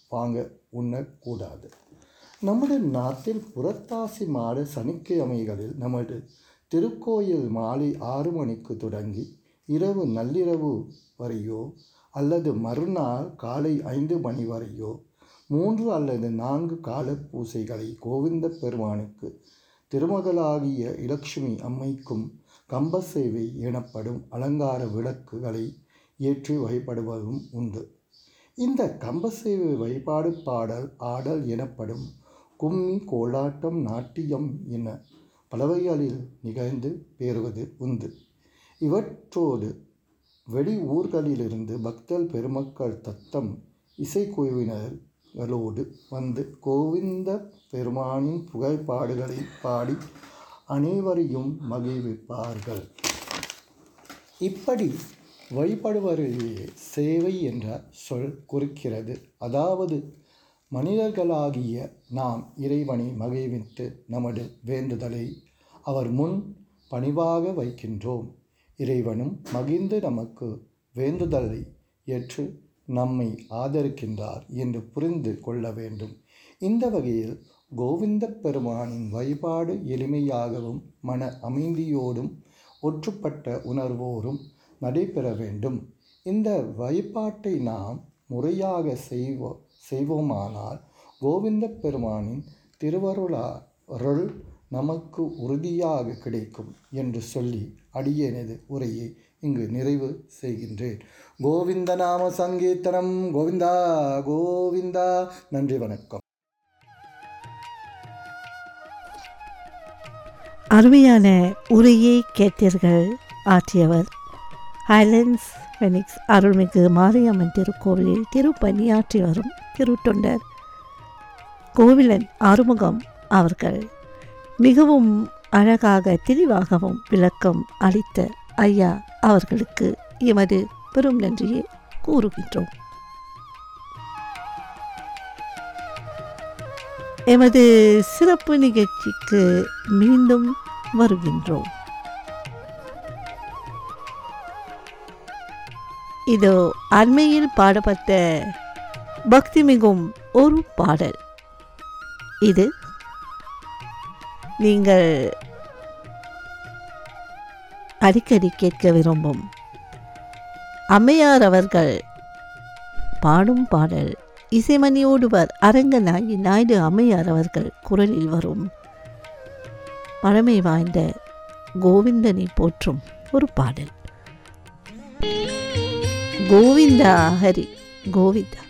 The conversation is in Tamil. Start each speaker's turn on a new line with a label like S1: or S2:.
S1: வாங்க உண்ணக்கூடாது நமது நாட்டில் புறத்தாசி மாத சனிக்கிழமைகளில் நமது திருக்கோயில் மாலை ஆறு மணிக்கு தொடங்கி இரவு நள்ளிரவு வரையோ அல்லது மறுநாள் காலை ஐந்து மணி வரையோ மூன்று அல்லது நான்கு கால பூசைகளை கோவிந்த பெருமானுக்கு திருமகளாகிய இலட்சுமி அம்மைக்கும் கம்பசேவை எனப்படும் அலங்கார விளக்குகளை ஏற்றி வழிபடுவதும் உண்டு இந்த கம்பசேவை வழிபாடு பாடல் ஆடல் எனப்படும் கும்மி கோலாட்டம் நாட்டியம் என பலவைகளில் நிகழ்ந்து பேறுவது உண்டு இவற்றோடு வெளி ஊர்களிலிருந்து பக்தர் பெருமக்கள் தத்தம் இசைக்குழுவினர்களோடு வந்து கோவிந்த பெருமானின் புகழ்பாடுகளை பாடி அனைவரையும் மகிழ்விப்பார்கள் இப்படி வழிபடுவரையே சேவை என்ற சொல் குறிக்கிறது அதாவது மனிதர்களாகிய நாம் இறைவனை மகிழ்வித்து நமது வேண்டுதலை அவர் முன் பணிவாக வைக்கின்றோம் இறைவனும் மகிழ்ந்து நமக்கு வேண்டுதலை ஏற்று நம்மை ஆதரிக்கின்றார் என்று புரிந்து கொள்ள வேண்டும் இந்த வகையில் கோவிந்த பெருமானின் வழிபாடு எளிமையாகவும் மன அமைதியோடும் ஒற்றுப்பட்ட உணர்வோடும் நடைபெற வேண்டும் இந்த வழிபாட்டை நாம் முறையாக செய்வோ செய்வோமானால் கோவிந்த பெருமானின் திருவருளால் நமக்கு உறுதியாக கிடைக்கும் என்று சொல்லி அடியேனது உரையை இங்கு நிறைவு செய்கின்றேன் கோவிந்த நாம சங்கீர்த்தனம் கோவிந்தா கோவிந்தா நன்றி வணக்கம்
S2: அருமையான உரையை கேட்டீர்கள் ஆற்றியவர் ஹைலண்ட்ஸ் ஃபெனிக்ஸ் அருள்மிகு மாரியம்மன் திருக்கோவிலில் திருப்பணியாற்றி வரும் திருத்தொண்டர் கோவிலன் ஆறுமுகம் அவர்கள் மிகவும் அழகாக தெளிவாகவும் விளக்கம் அளித்த ஐயா அவர்களுக்கு எமது பெரும் நன்றியை கூறுகின்றோம் எமது சிறப்பு நிகழ்ச்சிக்கு மீண்டும் வருகின்றோம் இதோ அண்மையில் பாடப்பட்ட பக்தி மிகும் ஒரு பாடல் இது நீங்கள் அடிக்கடி கேட்க விரும்பும் அம்மையார் அவர்கள் பாடும் பாடல் இசைமணியோடுவர் அரங்கநாயகி நாயுடு அம்மையார் அவர்கள் குரலில் வரும் பழமை வாய்ந்த கோவிந்தனை போற்றும் ஒரு பாடல் கோவிந்தா ஹரி கோவிந்தா